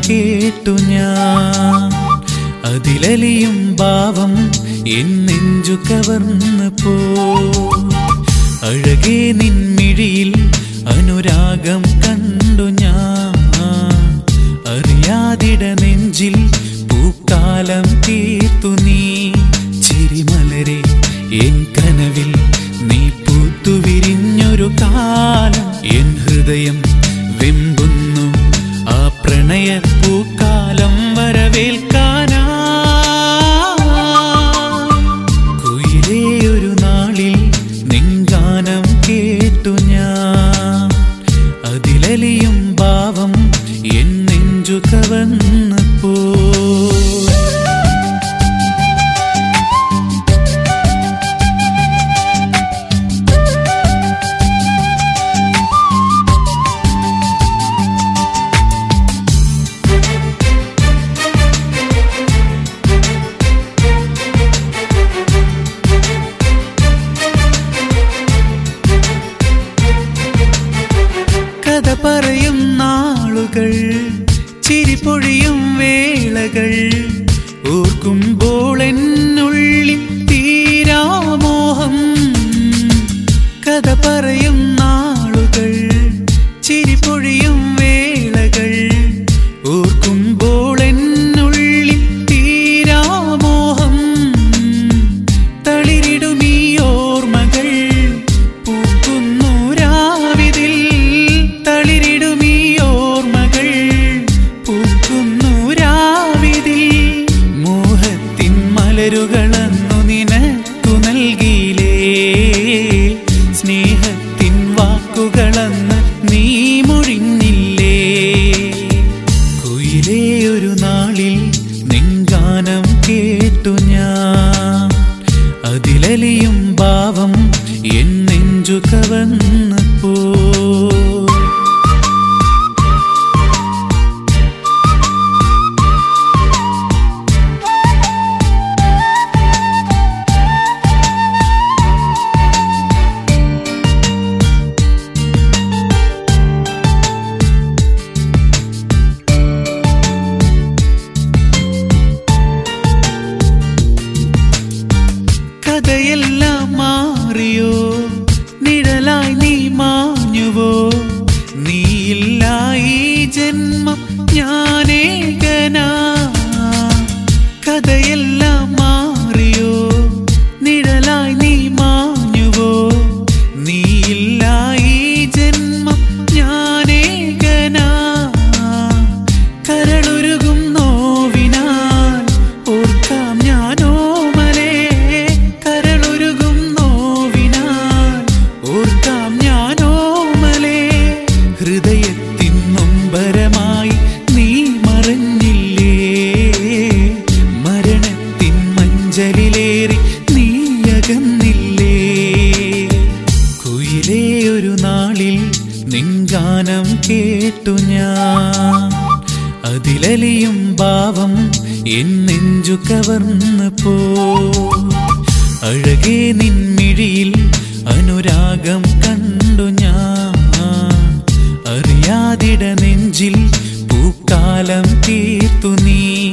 കേട്ടു ഞാൻ അതിലലിയും ഭാവം എൻ നെഞ്ചു കവർന്നു പോ അഴകേ നിൻമിഴിയിൽ അനുരാഗം കണ്ടു ഞാൻ അറിയാതിട നെഞ്ചിൽ പൂക്കാലം തീർത്തു നീ ചിരിമലരെ എൻ കനവിൽ നീ പൂത്തുവിരിഞ്ഞൊരു കാലം എൻ ഹൃദയം വെമ്പുന്നു ആ പ്രണയ പൂക്കാലം വരവേൽക്കാനാ കുയിലേ ഒരു നാളിൽ നിൻഗാനം കേട്ടു ഞാൻ അതിലലിയും ഭാവം എൻ നെഞ്ചു കവർന്നു പോ കഥ പറയും നാളുകൾ ചിരി പൊഴിയും വേളകൾ ഓർക്കുമ്പോൾ എന്നുള്ളിൽ തീരാമോഹം കഥ പറയും നാളുകൾ ചിരി പൊഴിയും വേളകൾ ഓർക്കുമ്പോൾ എന്നുള്ളിൽ തീരാമോഹം തളിരിടും ഈ ഓർമ്മകൾ പൂക്കുന്നു രാവിതിൽ തളിരിടും ഈ ഓർമ്മകൾ പൂക്കുന്നു രാവിതിൽ മോഹത്തിൻ മലരുകളന്നു നിനക്കു നൽകിയിലേ സ്നേഹത്തിൻ വാക്കുകളന്ന് നീ മൊഴിഞ്ഞില്ലേ കുയിലേ ഒരു നാളിൽ നിൻഗാനം കേട്ടു ഞാൻ അതിലലിയും ഭാവം എൻ നെഞ്ചു കവർന്നു പോ കഥയെല്ലാം മാറിയോ നിഴലായി നീ മാഞ്ഞുവോ നീയില്ല ഈ ജന്മം ഞാനേകനാ കഥയെല്ലാം മാറിയോ നിഴലായി നീ മാഞ്ഞുവോ നീയില്ല ഈ ജന്മം ഞാനേകനാ കരളുരുകും നോവിനാൽ ഓർക്കാം ഞാനോ മലേ കരളുരുകും നോവിനാൽ ഓർക്കാം ഞാനോ മലേ ഹൃദയത്തിൻ നൊമ്പരമായി നീ മറഞ്ഞില്ലേ മരണത്തിൻ മഞ്ചലിലേറി നീ അകന്നില്ലേ കുയിലേ ഒരു നാളിൽ നിൻഗാനം കേട്ടു ഞാൻ അതിലലിയും ഭാവം എൻ നെഞ്ചു കവർന്നു പോ അഴകേ നിൻമിഴിയിൽ അനുരാഗം കണ്ടു ഞാൻ അറിയാതിട നെഞ്ചിൽ പൂക്കാലം തീർത്തു നീ